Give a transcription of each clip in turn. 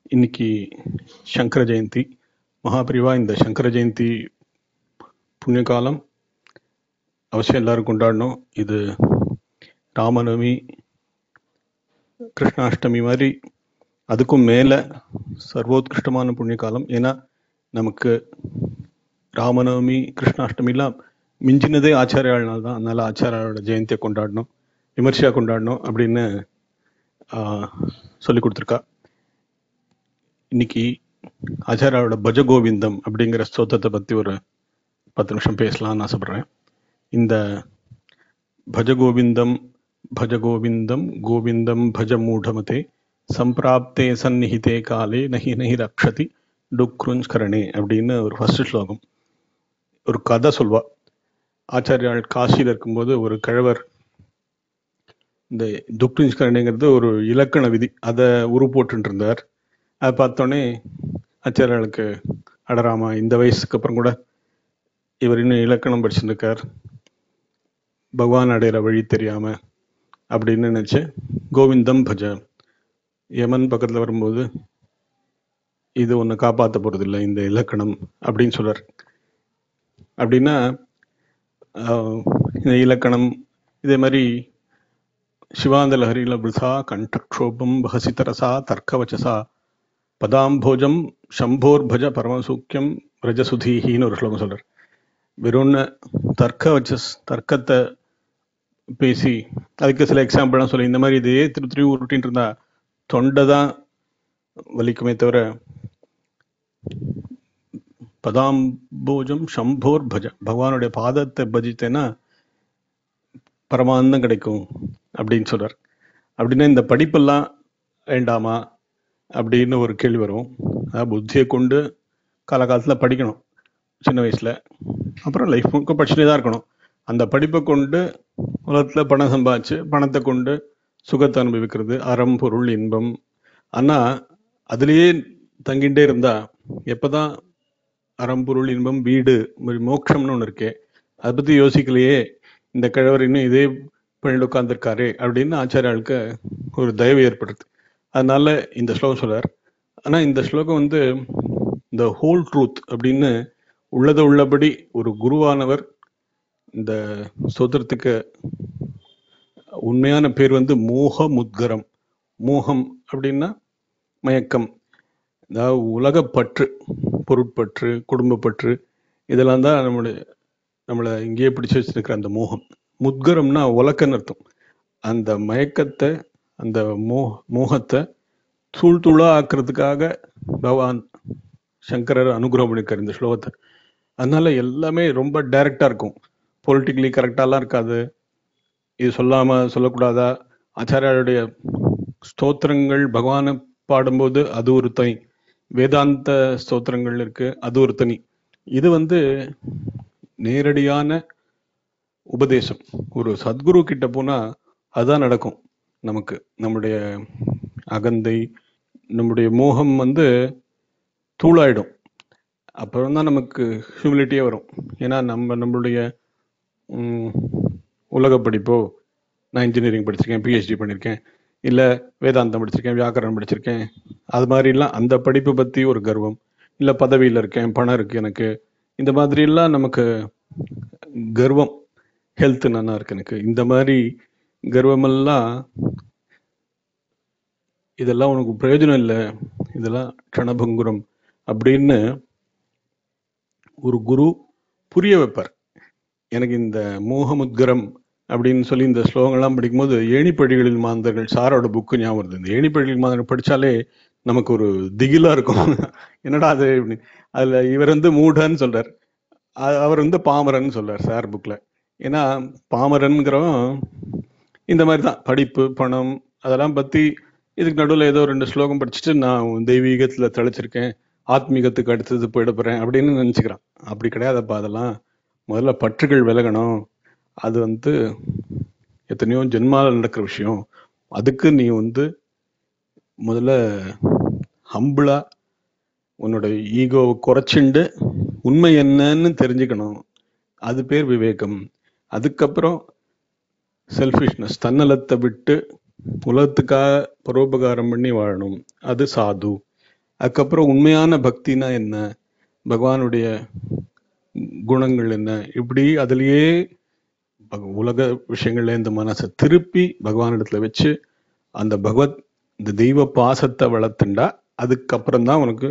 இன்னைக்கு சங்கர ஜெயந்தி மகாபிரிவா இந்த சங்கர ஜெயந்தி புண்ணிய காலம் அவசியம் எல்லாரும் கொண்டாடணும் இது ராமநவமி கிருஷ்ணாஷ்டமி மாதிரி அதுக்கும் மேல சர்வோத்கிருஷ்டமான புண்ணிய காலம் ஏன்னா நமக்கு ராமநவமி கிருஷ்ணாஷ்டமிலாம் மிஞ்சினதே ஆச்சாரியாள்னால தான் அதனால ஆச்சாரியாளோட ஜெயந்தியை கொண்டாடணும் விமர்சையா கொண்டாடணும் அப்படின்னு ஆஹ், சொல்லி கொடுத்துருக்கா இன்னைக்கு ஆச்சாரியாவோட பஜகோவிந்தம் அப்படிங்கிற ஸ்தோத்திரத்தை பத்தி ஒரு பத்து நிமிஷம் பேசலாம்னு ஆசைப்படுறேன் இந்த பஜகோவிந்தம் பஜகோவிந்தம் கோவிந்தம் பஜ மூடமதே சம்பிராப்தே சந்நிஹிதே காலே நஹி நஹி ரக்ஷதி டுக்ருஞ்ச்கரணே அப்படின்னு ஒரு ஃபர்ஸ்ட் ஸ்லோகம் ஒரு கதை சொல்வா ஆச்சாரியால் காசியில் இருக்கும்போது ஒரு கிழவர் இந்த துக்ருஞ்ச்கரணிங்கிறது ஒரு இலக்கண விதி அதை உரு போட்டுட்டு இருந்தார் அதை பார்த்தோன்னே ஆச்சாரியாளுக்கு அடராமா இந்த வயசுக்கு அப்புறம் கூட இவர் இன்னும் இலக்கணம் படிச்சுட்டு இருக்கார் பகவான் அடையிற வழி தெரியாம அப்படின்னு நினைச்சு கோவிந்தம் பஜ யமன் பக்கத்துல வரும்போது இது ஒன்று காப்பாற்ற போறது இல்லை இந்த இலக்கணம் அப்படின்னு சொல்றார் அப்படின்னா ஆஹ், இந்த இலக்கணம் இதே மாதிரி சிவாந்த லஹரியில விருதா கண்டக்ஷோபம் வஹசிதரசா தர்க்கவச்சசா பதாம்போஜம் சம்போர்பஜ பரமசூக்கியம் ரஜசுதீஹின்னு ஒரு ஸ்லோகம் சொல்றார் வெறும்னு தர்க்க வச்ச தர்க்கத்தை பேசி அதுக்கு சில எக்ஸாம்பிள்லாம் சொல்லி இந்த மாதிரி இதையே திரு திரு உருட்டின்னு இருந்தா தொண்டை தான் வலிக்குமே தவிர பதாம்போஜம் சம்போர் பஜ பகவானுடைய பாதத்தை பஜித்தேன்னா பரமானந்தம் கிடைக்கும் அப்படின்னு சொல்றார் அப்படின்னா இந்த படிப்பெல்லாம் வேண்டாமா அப்படின்னு ஒரு கேள்வி வரும் அதாவது புத்தியை கொண்டு காலகாலத்தில் படிக்கணும் சின்ன வயசுல அப்புறம் லைஃப் முழுக்க படிச்சுட்டே தான் இருக்கணும் அந்த படிப்பை கொண்டு உலகத்துல பணம் சம்பாதிச்சு பணத்தை கொண்டு சுகத்தை அனுபவிக்கிறது அறம் பொருள் இன்பம் ஆனா அதுலயே தங்கிட்டே இருந்தா எப்பதான் அறம் பொருள் இன்பம் வீடு மாதிரி மோட்சம்னு ஒன்று இருக்கே அதை பத்தி யோசிக்கலையே இந்த கிழவர் இன்னும் இதே பணியில் உட்கார்ந்துருக்காரு அப்படின்னு ஆச்சாரியாளுக்கு ஒரு தயவு ஏற்படுது அதனால இந்த ஸ்லோகம் சொல்றார் ஆனா இந்த ஸ்லோகம் வந்து இந்த ஹோல் ட்ரூத் அப்படின்னு உள்ளதை உள்ளபடி ஒரு குருவானவர் இந்த சோத்திரத்துக்கு உண்மையான பேர் வந்து மோக முத்கரம் மோகம் அப்படின்னா மயக்கம் அதாவது உலகப்பற்று பொருட்பற்று குடும்பப்பற்று இதெல்லாம் தான் நம்மளுடைய நம்மளை இங்கேயே பிடிச்சு வச்சிருக்கிற அந்த மோகம் முத்கரம்னா உலக்கன்னு அர்த்தம் அந்த மயக்கத்தை அந்த மோ மோகத்தை தூள் தூளா ஆக்குறதுக்காக பகவான் சங்கரர் அனுகிரகம் பண்ணிருக்காரு இந்த ஸ்லோகத்தை அதனால எல்லாமே ரொம்ப டைரக்டா இருக்கும் பொலிட்டிக்கலி கரெக்டாலாம் இருக்காது இது சொல்லாம சொல்லக்கூடாதா ஆச்சாரியாருடைய ஸ்தோத்திரங்கள் பகவானை பாடும்போது அது ஒரு தனி வேதாந்த ஸ்தோத்திரங்கள் இருக்கு அது ஒரு தனி இது வந்து நேரடியான உபதேசம் ஒரு சத்குரு கிட்ட போனா அதான் நடக்கும் நமக்கு நம்முடைய அகந்தை நம்முடைய மோகம் வந்து தூளாயிடும் அப்புறம் தான் நமக்கு ஹியூமிலிட்டியே வரும் ஏன்னா நம்ம நம்மளுடைய ம், உலக படிப்போ நான் இன்ஜினியரிங் படிச்சிருக்கேன் பிஹெச்டி பண்ணியிருக்கேன் இல்லை வேதாந்தம் படிச்சிருக்கேன் வியாக்கரணம் படிச்சிருக்கேன் அது மாதிரிலாம் அந்த படிப்பை பற்றி ஒரு கர்வம் இல்லை பதவியில் இருக்கேன் பணம் இருக்கு எனக்கு இந்த மாதிரிலாம் நமக்கு கர்வம் ஹெல்த் நல்லா இருக்கு எனக்கு இந்த மாதிரி கர்வமெல்லாம் இதெல்லாம் உனக்கு பிரயோஜனம் இல்லை இதெல்லாம் க்ஷணபங்குரம் அப்படின்னு ஒரு குரு புரிய வைப்பார் எனக்கு இந்த மோகமுத்கரம் அப்படின்னு சொல்லி இந்த ஸ்லோகங்கள்லாம் படிக்கும்போது ஏணிப்படிகளில் மாந்தர்கள் சாரோட புக்கு ஞாபகம் வருது இந்த ஏணிப்படிகளில் மாந்தர்கள் படிச்சாலே நமக்கு ஒரு திகிலா இருக்கும் என்னடா அது அப்படின்னு. அதுல இவர் வந்து மூடன்னு சொல்றார் அ- அவர் வந்து பாமரன் சொல்றார் சார் புக்ல ஏன்னா பாமரன்கிறவன் இந்த மாதிரி தான் படிப்பு பணம் அதெல்லாம் பத்தி இதுக்கு நடுவில் ஏதோ ரெண்டு ஸ்லோகம் படிச்சுட்டு நான் தெய்வீகத்துல தழைச்சிருக்கேன் ஆத்மீகத்துக்கு அடுத்தது போயிட போறேன் அப்படின்னு நினைச்சுக்கிறான் அப்படி கிடையாதுப்பா அதெல்லாம் முதல்ல பற்றுகள் விலகணும் அது வந்து எத்தனையோ ஜென்மால நடக்கிற விஷயம் அதுக்கு நீ வந்து முதல்ல ஹம்பிளா உன்னோட ஈகோவை குறைச்சிண்டு உண்மை என்னன்னு தெரிஞ்சுக்கணும் அது பேர் விவேகம் அதுக்கப்புறம் செல்ஃபிஷ்னஸ் தன்னலத்தை விட்டு உலகத்துக்காக பரோபகாரம் பண்ணி வாழணும் அது சாது அதுக்கப்புறம் உண்மையான பக்தினா என்ன பகவானுடைய குணங்கள் என்ன இப்படி அதுலயே பக- உலக விஷயங்கள்ல இந்த மனசை திருப்பி பகவானிடத்துல வச்சு அந்த பகவத் இந்த தெய்வ பாசத்தை வளர்த்துண்டா அதுக்கப்புறம் தான் உனக்கு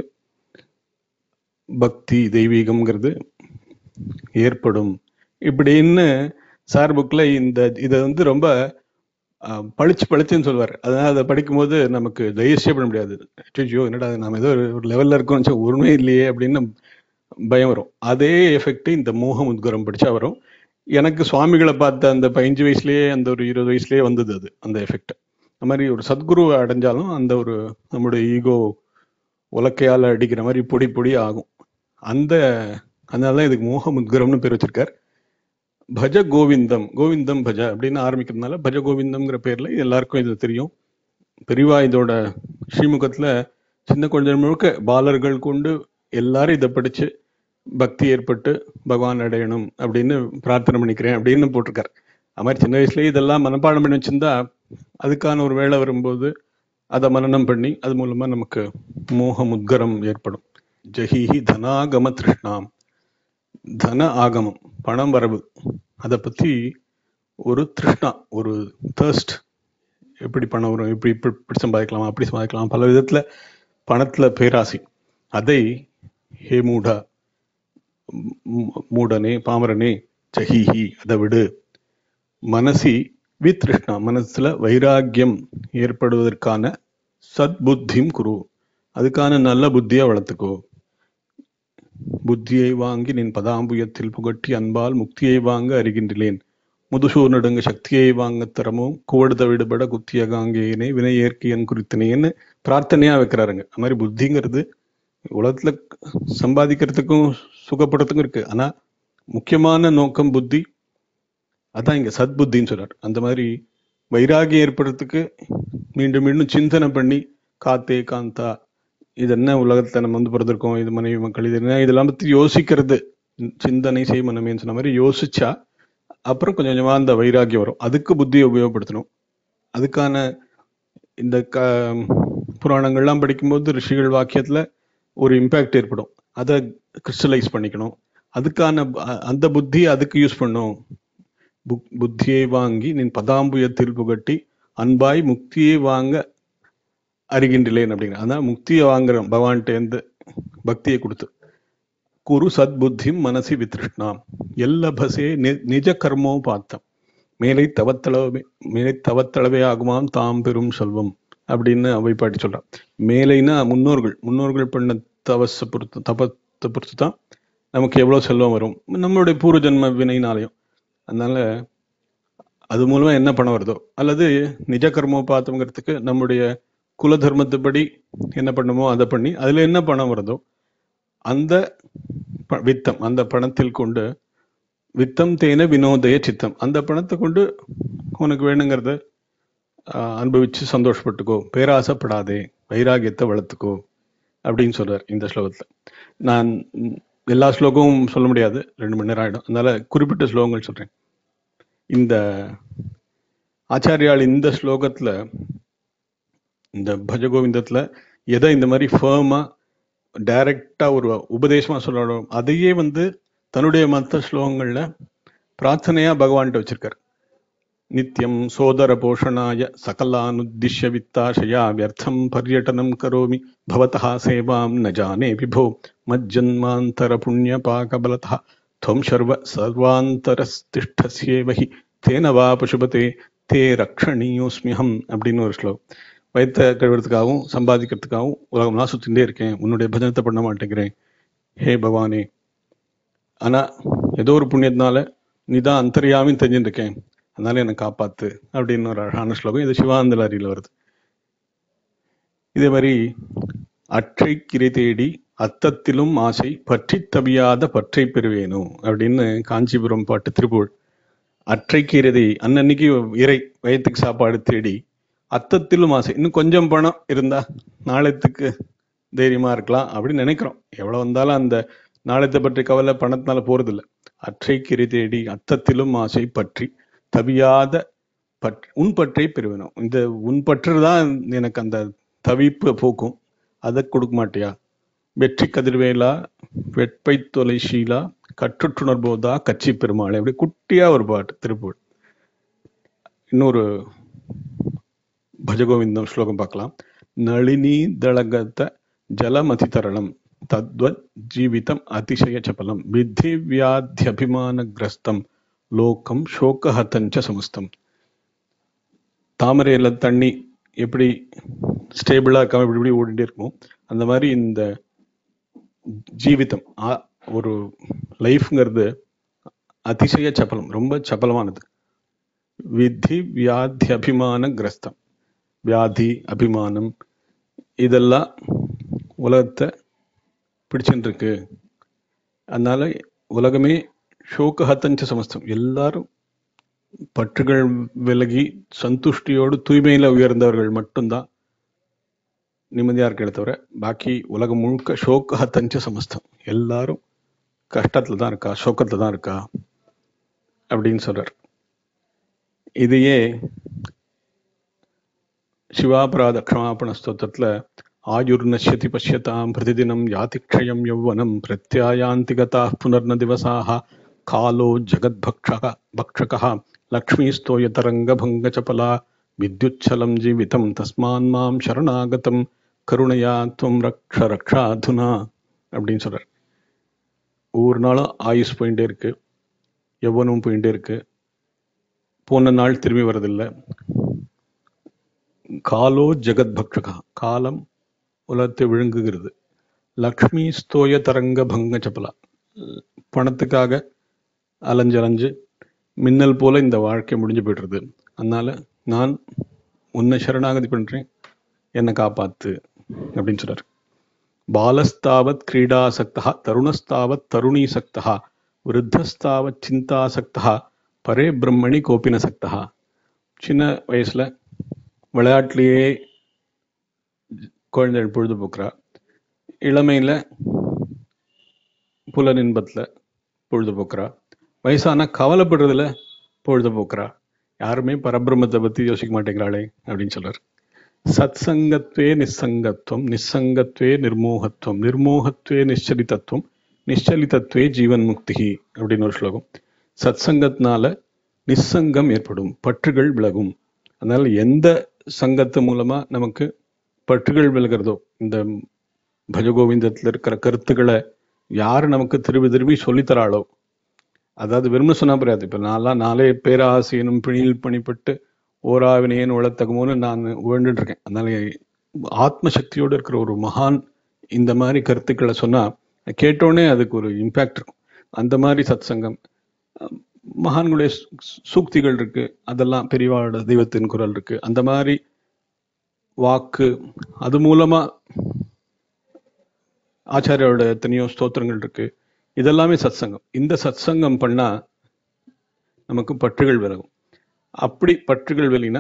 பக்தி தெய்வீகம்ங்கிறது ஏற்படும் இப்படின்னு சார் புக்ல இந்த இதை வந்து ரொம்ப ஆஹ், பளிச்சு பளிச்சுன்னு சொல்லுவார் அதனால அதை படிக்கும்போது நமக்கு டைஜஸ்டே பண்ண முடியாது ஐயோ என்னடா இது, நாம ஏதோ ஒரு- ஒரு லெவல்ல இருக்கோம் உண்மை இல்லையே அப்படின்னு பயம் வரும் அதே எஃபெக்ட் இந்த மோகம் உத்கரம் படிச்சா வரும் எனக்கு சுவாமிகளை பார்த்த அந்த பதினஞ்சு வயசுலயே அந்த ஒரு இருபது வயசுலயே வந்தது அது அந்த எஃபெக்ட் அந்த மாதிரி ஒரு சத்குருவை அடைஞ்சாலும் அந்த ஒரு நம்முடைய ஈகோ உலக்கையால அடிக்கிற மாதிரி பொடி பொடி ஆகும் அந்த அதனால தான் இதுக்கு மோக முத்கரம்னு பேர் வச்சிருக்கார் பஜ கோவிந்தம் கோவிந்தம் பஜ அப்படின்னு ஆரம்பிக்கிறதுனால பஜ கோவிந்தம்ங்கிற பேர்ல இது எல்லாருக்கும் இது தெரியும் பெரியவா இதோட ஸ்ரீமுகத்துல சின்ன குழந்தை முழுக்க பாலர்கள் கொண்டு எல்லாரும் இதை படிச்சு பக்தி ஏற்பட்டு பகவான் அடையணும் அப்படின்னு பிரார்த்தனை பண்ணிக்கிறேன் அப்படின்னு போட்டிருக்காரு அது மாதிரி சின்ன வயசுலயே இதெல்லாம் மனப்பாடம் பண்ணி வச்சிருந்தா அதுக்கான ஒரு வேலை வரும்போது அதை மனனம் பண்ணி அது மூலமா நமக்கு மோக முத்கரம் ஏற்படும் ஜஹிஹி தனாகம திருஷ்ணாம் தன ஆகமம் பணம் வரவு அதை பத்தி ஒரு திருஷ்ணா ஒரு thirst எப்படி பணம் வரும் இப்படி இப்படி இப்படி சம்பாதிக்கலாம் அப்படி சம்பாதிக்கலாம் பல விதத்துல பணத்துல பேராசை அதை ஹே மூடா மூ- மூடனே பாமரனே ஜஹிஹி அதை விடு மனசி வித்ருஷ்ணா மனசுல வைராக்கியம் ஏற்படுவதற்கான சத்புத்திம் குரு அதுக்கான நல்ல புத்தியை வளர்த்துக்கோ புத்தியை வாங்கி நின் பதாம்புயத்தில் புகட்டி அன்பால் முக்தியை வாங்க அறிகின்றேன் முதுசூர் நடுங்க சக்தியை வாங்க தரமும் குவடுத விடுபட குத்திய காங்கேயனே வினை ஏற்கியன் குறித்தனேன்னு பிரார்த்தனையா வைக்கிறாருங்க அது மாதிரி புத்திங்கிறது உலகத்துல சம்பாதிக்கிறதுக்கும் சுகப்படுறதுக்கும் இருக்கு ஆனா முக்கியமான நோக்கம் புத்தி அதான் இங்க சத்புத்தின்னு சொல்றாரு அந்த மாதிரி வைராகியம் ஏற்படுறதுக்கு மீண்டும் மீண்டும் சிந்தனை பண்ணி காத்தே காந்தா இது என்ன உலகத்துல நம்ம வந்து பிறந்திருக்கோம் இது மனைவி மக்கள் இது என்ன இதெல்லாம் பத்தி யோசிக்கிறது சிந்தனை செய் மனமேன்னு சொன்ன மாதிரி யோசிச்சா அப்புறம் கொஞ்சம் கொஞ்சமா அந்த வைராகியம் வரும் அதுக்கு புத்தியை உபயோகப்படுத்தணும் அதுக்கான இந்த க புராணங்கள்லாம் படிக்கும்போது ரிஷிகள் வாக்கியத்துல ஒரு இம்பாக்ட் ஏற்படும் அதை கிறிஸ்டலைஸ் பண்ணிக்கணும் அதுக்கான ப- அந்த புத்தி அதுக்கு யூஸ் பண்ணும் புக்- புத்தியை வாங்கி நின் பதாம்புயத்தில் புகட்டி அன்பாய் முக்தியை வாங்க அறிகின்றேன் அப்படிங்கிற அதான் முக்தியை வாங்குறோம் பகவான்கிட்ட பக்தியை கொடுத்து குரு சத்புத்திம் மனசி வித்ருஷ்ணாம் எல்லபசே நி- நிஜ கர்மோ பார்த்தம் மேலை தவத்தளவே மேலை தவத்தளவே ஆகுமாம் தாம் பெரும் செல்வம் அப்படின்னு அவை பாட்டி சொல்றான் மேலைனா முன்னோர்கள் முன்னோர்கள் பண்ண தவச பொறுத்து தபத்தை பொறுத்து தான் நமக்கு எவ்வளவு செல்வம் வரும் நம்மளுடைய பூர்வ ஜென்ம வினைனாலையும் அதனால அது மூலமா என்ன பணம் வருதோ அல்லது நிஜ கர்மோ பார்த்தோங்கிறதுக்கு நம்முடைய குல தர்மத்துப்படி என்ன பண்ணுமோ அதை பண்ணி அதுல என்ன பணம் வருதோ அந்த ப- வித்தம் அந்த பணத்தில் கொண்டு வித்தம் தேன வினோதய சித்தம் அந்த பணத்தை கொண்டு உனக்கு வேணுங்கிறத ஆஹ், அனுபவிச்சு சந்தோஷப்பட்டுக்கோ பேராசைப்படாதே வைராகியத்தை வளர்த்துக்கோ அப்படின்னு சொல்றார் இந்த ஸ்லோகத்துல நான் ம், எல்லா ஸ்லோகமும் சொல்ல முடியாது ரெண்டு மணி நேரம் ஆயிடும் அதனால குறிப்பிட்ட ஸ்லோகங்கள் சொல்றேன் இந்த ஆச்சாரியால் இந்த ஸ்லோகத்துல இந்த பஜகோவிந்தத்துல எதை இந்த மாதிரி ஃபேமா டைரக்டா ஒரு உபதேசமா சொல்லணும் அதையே வந்து தன்னுடைய மற்ற ஸ்லோகங்கள்ல பிரார்த்தனையா பகவான்கிட்ட வச்சிருக்காரு நித்யம் சோதர போஷணாய சகலானுத்திஷ்ய வித்தாசயா வியர்த்தம் பர்யட்டனம் கரோமி பவதः சேவாம் ந ஜானே விபோ மஜ்ஜன்மாந்தர புண்ணிய பாகபலதः त्वं सर्व सर्वान्तरस्तिष्ठस्येव हि தேன வா பசுபதே தே ரக்ஷணீயோஸ்மியம் அப்படின்னு ஒரு ஸ்லோகம் வயிற்ற கழுவுறதுக்காகவும் சம்பாதிக்கிறதுக்காகவும் உலகம்லாம் சுத்திட்டே இருக்கேன் உன்னுடைய பஜனத்தை பண்ண மாட்டேங்கிறேன் ஹே பகவானே ஆனா ஏதோ ஒரு புண்ணியத்தினால நீ தான் அந்தரியாமின்னு தெரிஞ்சுட்டு இருக்கேன் அதனால என்னை காப்பாத்து அப்படின்னு ஒரு அழகான ஸ்லோகம் இது சிவானந்தலாரியில் வருது இதே மாதிரி அற்றை கிரை தேடி அத்தத்திலும் ஆசை பற்றி தவியாத பற்றை பெறுவேனோ அப்படின்னு காஞ்சிபுரம் பாட்டு திருப்புகழ் அற்றை கீரதை அன்னன்னைக்கு இறை வயிற்றுக்கு சாப்பாடு தேடி அத்தத்திலும் ஆசை இன்னும் கொஞ்சம் பணம் இருந்தா நாளைத்துக்கு தைரியமா இருக்கலாம் அப்படின்னு நினைக்கிறோம் எவ்வளவு வந்தாலும் அந்த நாளைத்தை பற்றி கவலை பணத்தினால போறதில்ல அற்றை கிரை தேடி அத்தத்திலும் ஆசை பற்றி தவியாத பற் உன் பற்றை பெறுவேணும் இந்த உன் பற்று தான் எனக்கு அந்த தவிப்பு போக்கும் அதை கொடுக்க மாட்டியா வெற்றி கதிர்வேலா வெட்பை தொலைஷீலா கற்றுற்றுணர்போதா கட்சி பெருமாளை அப்படி குட்டியா ஒரு பாட்டு திருப்பூர் இன்னொரு ಭಜಗೋವಿಂದಂ ಶ್ಲೋಕಂ பார்க்கலாம் ನಳಿನಿ ದಳಗತ ಜಲಮತಿ ತರಳಂ ತದ್ವತ್ ಜೀವಿತಂ ಅತಿಶಯ ಚಪಲಂ ವಿಧಿ ವ್ಯಾಧ್ಯಭಿಮಾನಗ್ರಸ್ತಂ லோகம் சோகஹதஞ்ச சமஸ்தம் தாமரையில தண்ணி எப்படி ஸ்டேபிளா இருக்காம இப்படி இப்படி ஓடிட்டே இருக்கும் அந்த மாதிரி இந்த ஜீவிதம் ஆ- ஒரு லைஃப்ங்கிறது அதிசய சபலம் ரொம்ப சபலமானது விதி வியாதி அபிமான கிரஸ்தம் வியாதி அபிமானம் இதெல்லாம் உலகத்தை பிடிச்சுட்டு இருக்கு அதனால உலகமே சோகஹத்தஞ்ச சமஸ்தம் எல்லாரும் பற்றுகள் விலகி சந்துஷ்டியோடு தூய்மையில உயர்ந்தவர்கள் மட்டும்தான் நிம்மதியா இருக்கிறத தவிர பாக்கி உலகம் முழுக்க சோகஹத்தஞ்ச சமஸ்தம் எல்லாரும் கஷ்டத்துல தான் இருக்கா சோகத்துல தான் இருக்கா அப்படின்னு சொல்றார் இதையே சிவாபராத க்ஷமாபண ஸ்தோத்திரத்துல ஆயுர்நஷ்யதி பஷ்யதாம் பிரதிதினம் யாதிக்ஷயம் யௌவனம் பிரத்யாயாந்தி கதா புனர்ன திவசாக காலோ ஜகத்பக்ஷக பக்ஷகः லக்ஷ்மீஸ்தோயதரங்கபங்கச்சபலா வித்யுச்சலம் ஜீவிதம் தஸ்மான் மாம் சரணாகதம் கருணையா துவம் ரக்ஷ ரக்ஷாதுனா அப்படின்னு சொல்றார் ஒவ்வொரு நாளும் ஆயுஸ் போயிட்டே இருக்கு யௌவனம் போயிட்டே இருக்கு போன நாள் திரும்பி வரதில்லை காலோ ஜெகத் பக்ஷகா காலம் உலகத்தை விழுங்குகிறது லக்ஷ்மி ஸ்தோய தரங்க பங்க சப்பலா பணத்துக்காக அலைஞ்சு அலைஞ்சு மின்னல் போல இந்த வாழ்க்கை முடிஞ்சு போயிடுறது அதனால நான் உன்னை சரணாகதி பண்றேன் என்னை காப்பாத்து அப்படின்னு சொல்றாரு பாலஸ்தாவத் கிரீடாசக்தா தருணஸ்தாவத் தருணீசக்தா விருத்தஸ்தாவத் சிந்தாசக்தா பரே பிரம்மணி கோபினசக்தா சின்ன வயசுல விளையாட்டுலயே குழந்தைகள் பொழுதுபோக்குறா இளமையில புலனின்பத்துல பொழுதுபோக்குறா வயசானா கவலைப்படுறதுல பொழுதுபோக்குறா யாருமே பரபிரம்மத்தை பத்தி யோசிக்க மாட்டேங்கிறாளே அப்படின்னு சொல்றாரு சத் சங்கத்வே நிஸ்ஸங்கத்வம் நிஸ்ஸங்கத்வே நிர்மோகத்துவம் நிர்மோகத்வே நிశ్చலிதத்துவம் நிశ్చலிதத்வே ஜீவன் முக்தி அப்படின்னு ஒரு ஸ்லோகம் சத் சங்கத்தினால நிஸ்ஸங்கம் ஏற்படும் பற்றுகள் விலகும் அதனால எந்த சங்கத்து மூலமா நமக்கு பற்றுகள் விலகிறதோ இந்த பஜகோவிந்தத்துல இருக்கிற கருத்துக்களை யார் நமக்கு திரும்பி திரும்பி சொல்லித்தராளோ அதாவது வெறும் சொன்னா புரியாது இப்ப நான்லாம் நாளே பேராசையனும் பிணியில் பணிப்பட்டு ஓராவினையன் உளத்தகுமோன்னு நான் உழண்டுட்டு இருக்கேன் அதனால ஆத்ம சக்தியோடு இருக்கிற ஒரு மகான் இந்த மாதிரி கருத்துக்களை சொன்னா கேட்டோடனே அதுக்கு ஒரு இம்பாக்ட் இருக்கும் அந்த மாதிரி சத் சங்கம் அஹ் மகான்களுடைய சு- சு- சூக்திகள் இருக்கு அதெல்லாம் பெரியவாளோட தெய்வத்தின் குரல் இருக்கு அந்த மாதிரி வாக்கு அது மூலமா ஆச்சாரியோட எத்தனையோ ஸ்தோத்திரங்கள் இருக்கு இதெல்லாமே சத்சங்கம் இந்த சத்சங்கம் பண்ணா நமக்கு பற்றுகள் விலகும் அப்படி பற்றுகள் விலகினா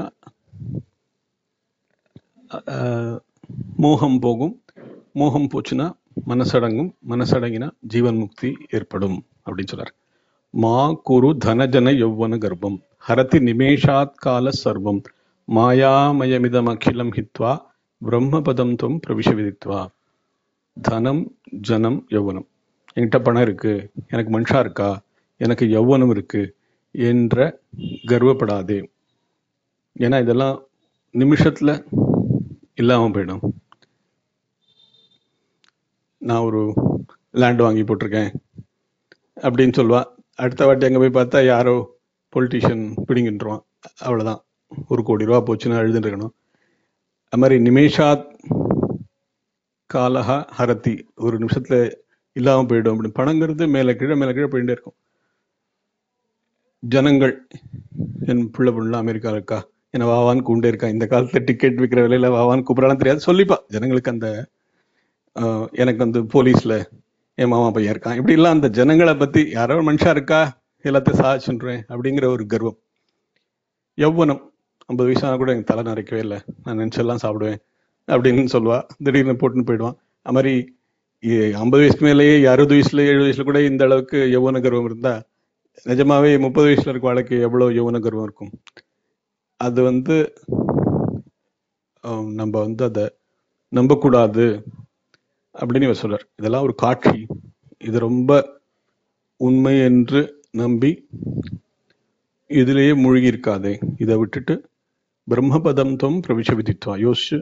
அஹ், மோகம் போகும் மோகம் போச்சுன்னா மனசடங்கும் மனசடங்கினா ஜீவன் முக்தி ஏற்படும் அப்படின்னு சொல்றாரு மா குரு தனஜன யௌவன கர்ப்பம் ஹரதி நிமேஷாத் கால சர்வம் மாயாமயமிதம் அகிலம் ஹித்வா பிரம்மபதம் துவம் பிரவிஷ விதித்வா தனம் ஜனம் யௌவனம் என்கிட்ட பணம் இருக்கு எனக்கு மனுஷா இருக்கா எனக்கு யௌவனம் இருக்கு என்ற கர்வப்படாதே ஏன்னா இதெல்லாம் நிமிஷத்துல இல்லாம போயிடும் நான் ஒரு லேண்ட் வாங்கி போட்டிருக்கேன் அப்படின்னு சொல்லுவா அடுத்த வாட்டி அங்க போய் பார்த்தா யாரோ பொலிட்டிஷியன் பிடிங்கிட்டுருவான் அவ்வளவுதான் ஒரு கோடி ரூபா போச்சுன்னு எழுதிட்டு இருக்கணும் அது மாதிரி நிமேஷாத் காலஹா ஹரதி ஒரு நிமிஷத்துல இல்லாம போயிடும் அப்படின்னு பணங்கிறது மேல கீழே மேல கீழே போயிட்டே இருக்கும் ஜனங்கள் என் பிள்ளை பொண்ணு அமெரிக்கால இருக்கா என்ன வாவான்னு கூண்டே இருக்கா இந்த காலத்துல டிக்கெட் விற்கிற விலையில வாவான்னு கூப்பிடலாம் தெரியாது சொல்லிப்பா ஜனங்களுக்கு அந்த ஆஹ், எனக்கு வந்து போலீஸ்ல என் மாமா பையன் இருக்கான் இப்படி எல்லாம் அந்த ஜனங்களை பத்தி யாரோ ஒரு மனுஷா இருக்கா எல்லாத்தையும் சாதிச்சுன்றேன் அப்படிங்கிற ஒரு கர்வம் யௌவனம் ஐம்பது வயசானா கூட எனக்கு தலை நரைக்கவே இல்லை நான் நினைச்செல்லாம் சாப்பிடுவேன் அப்படின்னு சொல்லுவா திடீர்னு போட்டுன்னு போயிடுவான் அது மாதிரி இ- ஐம்பது வயசுக்கு மேலேயே அறுபது வயசுல எழுபது வயசுல கூட இந்த அளவுக்கு யௌவன கர்வம் இருந்தா நிஜமாவே முப்பது வயசுல இருக்க வாழ்க்கை எவ்வளவு யௌவன கர்வம் இருக்கும் அது வந்து ஆம், நம்ம வந்து அதை நம்பக்கூடாது அப்படின்னு இவர் சொல்றார் இதெல்லாம் ஒரு காட்சி இது ரொம்ப உண்மை என்று நம்பி இதிலேயே மூழ்கி இருக்காதே இதை விட்டுட்டு பிரம்மபதம் தொம் பிரவிஷ விதித்வா யோசிச்சு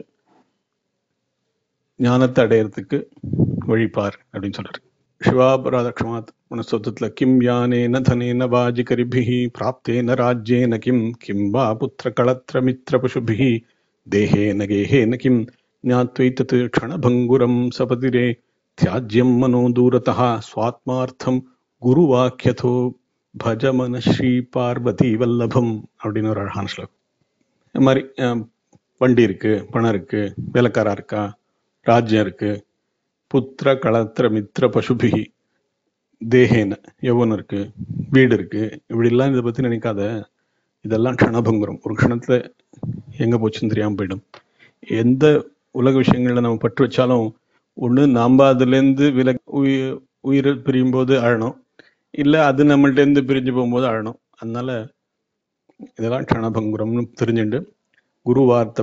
ஞானத்தை அடையறதுக்கு வழிபார் அப்படின்னு சொல்றாரு சிவாபராதக்ஷமாத் மனசோத்தத்துல கிம் யானேன தனேன வாஜிகரிபிஹி பிராப்தேன ராஜ்யேன கிம் கிம் வா புத்திர களத்திர மித்திர பசுபிஹி தேகேன கேஹேன கிம் ஞாத்வைத்தத் க்ஷணபங்குரம் சபதிரே தியாஜ்யம் மனோ தூரதः ஸ்வாத்மார்த்தம் குருவாக்கியதோ பஜமன ஸ்ரீ பார்வதி வல்லபம் அப்படின்னு ஒரு அழகான ஸ்லோகம் இந்த மாதிரி அஹ், வண்டி இருக்கு பணம் இருக்கு வேலைக்காரா இருக்கா ராஜ்யம் இருக்கு புத்திர களத்திர மித்திர பசுபிகி தேகேன யௌவனம் இருக்கு வீடு இருக்கு இப்படிலாம் இதை பத்தி நினைக்காத இதெல்லாம் க்ஷணபங்குரம் ஒரு க்ஷணத்துல எங்க போச்சுன்னு தெரியாம போயிடும் எந்த உலக விஷயங்கள்ல நம்ம பற்று வச்சாலும் ஒண்ணு நாம அதுல இருந்து வில உயிர் உயிர் பிரியும் போது அழணும் இல்ல அது நம்மள்ட்ட இருந்து பிரிஞ்சு போகும்போது அழணும் அதனால இதெல்லாம் க்ஷணபங்குரம்னு தெரிஞ்சுண்டு குரு வார்த்தை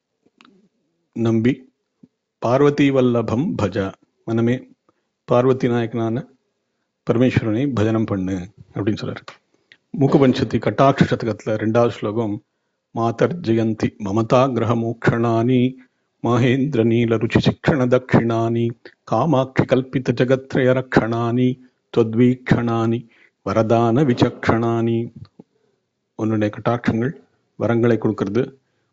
நம்பி பார்வதி வல்லபம் பஜ மனமே பார்வதி நாயக்கனான பரமேஸ்வரனை பஜனம் பண்ணு அப்படின்னு சொல்றாரு மூக்கபஞ்சத்தி கட்டாட்ச சதகத்துல ரெண்டாவது ஸ்லோகம் மாதர் ஜெயந்தி மமதா கிரக மோக்ஷணானி மகேந்திர நீல ருச்சி சிக்ஷண தட்சிணானி காமாட்சி கல்பித ஜகத்ரய ரக்ஷணானி தொத்வீக்ஷணானி வரதான விசக்ஷணானி உன்னுடைய கட்டாட்சங்கள் வரங்களை கொடுக்கறது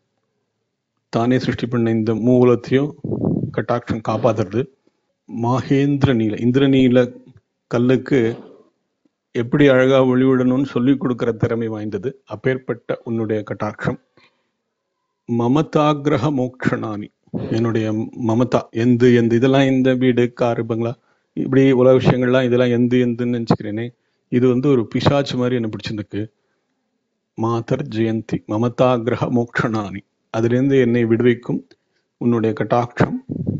தானே சிருஷ்டி பண்ண இந்த மூலத்தையும் கட்டாட்சம் காப்பாத்துறது மாகேந்திர நீல இந்திரநீல கல்லுக்கு எப்படி அழகா ஒளிவிடணும்னு சொல்லி கொடுக்கிற திறமை வாய்ந்தது அப்பேற்பட்ட உன்னுடைய கட்டாட்சம் மமதாகிரக மோக்ஷணானி என்னுடைய மமதா எந்து எந்த இதெல்லாம் இந்த வீடு காரு பங்களா இப்படி உலக விஷயங்கள்லாம் இதெல்லாம் எந்து எந்துன்னு நினைச்சுக்கிறேனே இது வந்து ஒரு பிசாச்சு மாதிரி என்ன பிடிச்சிருக்கு மாதர் ஜெயந்தி மமதாகிரக மோக்ஷணானி அதிலிருந்து என்னை விடுவிக்கும் உன்னுடைய கட்டாட்சம்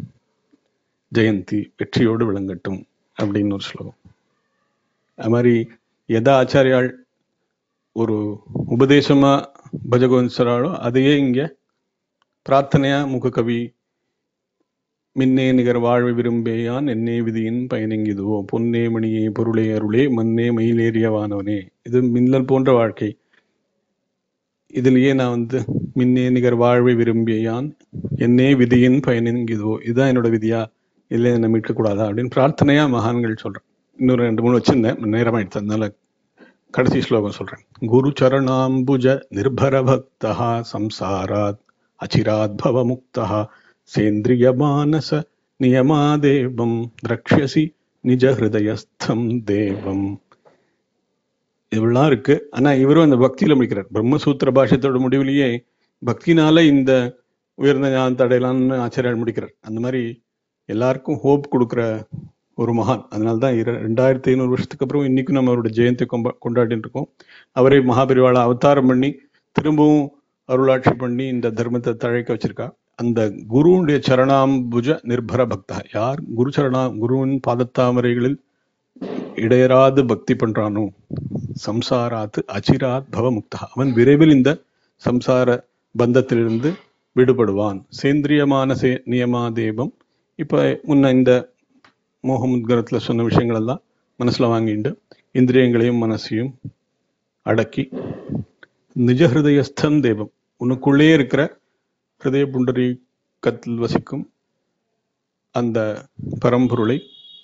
ஜெயந்தி வெற்றியோடு விளங்கட்டும் அப்படின்னு ஒரு ஸ்லோகம் அது மாதிரி எதா ஆச்சாரியால் ஒரு உபதேசமா பஜகோவிந்த் சொல்றாளோ அதையே இங்க பிரார்த்தனையா முககவி மின்னே நிகர் வாழ்வை விரும்பேயான் என்னே விதியின் பயனெங்கிதுவோ பொன்னே மணியே பொருளே அருளே மண்ணே மயிலேறியவானவனே இது மின்னல் போன்ற வாழ்க்கை இதுலயே நான் வந்து மின்னே நிகர் வாழ்வை விரும்பியான் என்னே விதியின் பயனெங்கிதுவோ இதுதான் என்னோட விதியா இல்லை என்னை மீட்கக்கூடாதா அப்படின்னு பிரார்த்தனையா மகான்கள் சொல்றேன் இன்னொரு ரெண்டு மூணு வச்சிருந்தேன் நேரமாயிடுச்சு அதனால கடைசி ஸ்லோகம் சொல்றேன் குரு சரணாம்புஜ நிர்பர பக்தா சம்சாராத் அச்சிராத் பவ முக்தா சேந்திரிய மானச நியமாதேவம் திரக்ஷசி நிஜ ஹிருதயஸ்தம் தேவம் இவ்வளவு இருக்கு ஆனா இவரும் அந்த பக்தியில முடிக்கிறார் பிரம்மசூத்திர பாஷ்யத்தோட முடிவிலேயே பக்தினால இந்த உயர்ந்த ஞானத்தை அடையலாம்னு ஆச்சாரியார் முடிக்கிறார் அந்த மாதிரி எல்லாருக்கும் ஹோப் கொடுக்கிற ஒரு மகான் அதனால தான் இர ரெண்டாயிரத்தி ஐநூறு வருஷத்துக்கு அப்புறம் இன்னைக்கும் நம்ம அவரோட ஜெயந்தி கொம்ப கொண்டாடிட்டு இருக்கோம் அவரே மகாபெரிவாளை அவதாரம் பண்ணி திரும்பவும் அருளாட்சி பண்ணி இந்த தர்மத்தை தழைக்க வச்சிருக்கா அந்த குருவுடைய சரணாம்புஜ நிர்பர பக்தா யார் குரு சரணா குருவின் பாதத்தாமரைகளில் இடையராது பக்தி பண்றானோ சம்சாராத்து அச்சிராத் பவ முக்தா அவன் விரைவில் இந்த சம்சார பந்தத்திலிருந்து விடுபடுவான் சேந்திரியமான சே நியமாதேவம் இப்ப முன்ன இந்த மோகமுத்கரத்துல சொன்ன விஷயங்கள் எல்லாம் மனசுல வாங்கிட்டு இந்திரியங்களையும் மனசையும் அடக்கி நிஜ ஹிருதயஸ்தம் தேவம் உனக்குள்ளே இருக்கிற ஹிருதய புண்டரீகத்தில் வசிக்கும் அந்த பரம்பொருளை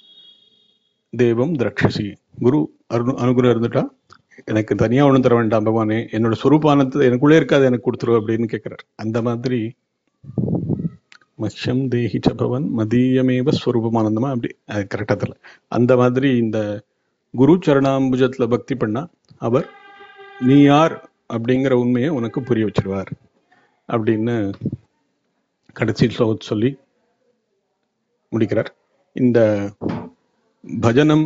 தேவம் திரட்சசி குரு அரு அனுகிரகம் இருந்துட்டா எனக்கு தனியா ஒண்ணும் தர வேண்டாம் பகவானே என்னோட சொரூபானத்தை எனக்குள்ளே இருக்காது எனக்கு கொடுத்துரு அப்படின்னு கேட்கிறார் அந்த மாதிரி மஷ்யம் தேஹி சபவன் மதியமேவ ஸ்வரூபமானந்தமா அப்படி அது கரெக்டா தெரியல அந்த மாதிரி இந்த குரு சரணாம்புஜத்துல பக்தி பண்ணா அவர் நீ யார் அப்படிங்கிற உண்மையை உனக்கு புரிய வச்சிருவார் அப்படின்னு கடைசி ஸ்லோகத்தை சொல்லி முடிக்கிறார் இந்த பஜனம்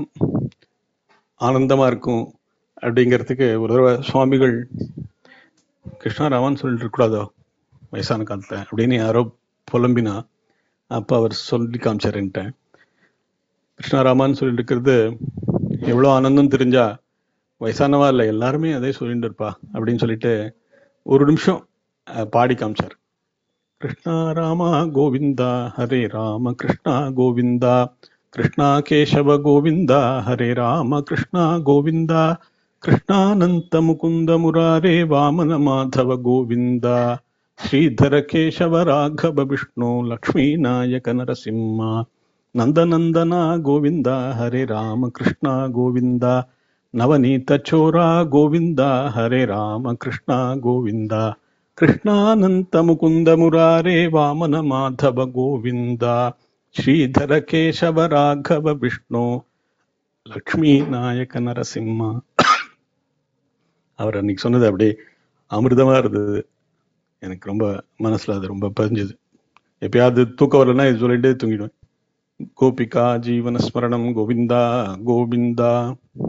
ஆனந்தமா இருக்கும் அப்படிங்கிறதுக்கு ஒரு தடவை சுவாமிகள் கிருஷ்ணாராமன் சொல்லிட்டு இருக்கக்கூடாதோ வயசான காலத்துல அப்படின்னு யாரோ புலம்பினா அப்ப அவர் சொல்லி காமிச்சாருன்ட்டேன் கிருஷ்ணாராமான்னு சொல்லிட்டு இருக்கிறது எவ்வளோ ஆனந்தம் தெரிஞ்சா வயசானவா இல்லை எல்லாருமே அதே சொல்லிட்டு இருப்பா அப்படின்னு சொல்லிட்டு ஒரு நிமிஷம் அஹ், பாடி காமிச்சார் கிருஷ்ணா ராமா கோவிந்தா ஹரே ராம கிருஷ்ணா கோவிந்தா கிருஷ்ணா கேசவ கோவிந்தா ஹரே ராம கிருஷ்ணா கோவிந்தா கிருஷ்ணானந்த முகுந்த முராரே வாமன மாதவ கோவிந்தா ஸ்ரீதர கேசவ ராഘவ விஷ்ணு லக்ஷ்மீ நாயக நரசிம்மா நந்தநந்தனா கோவிந்தா ஹரே ராம கிருஷ்ணா கோவிந்தா நவநீத சோரா கோவிந்தா ஹரே ராம கிருஷ்ணா கோவிந்தா கிருஷ்ணானந்த முகுந்த முராரே வாமன மாதவ கோவிந்தா ஸ்ரீதர கேசவ ராഘவ விஷ்ணு லக்ஷ்மி நாயக நரசிம்மா அவர் அன்னைக்கு சொன்னது அப்படியே அமிர்தமா இருந்தது எனக்கு ரொம்ப மனசுல அது ரொம்ப பதிஞ்சது எப்பயாவது தூக்கம் வரலன்னா இது சொல்லிட்டு தூங்கிடுவேன் கோபிகா ஜீவன ஸ்மரணம் கோவிந்தா கோவிந்தா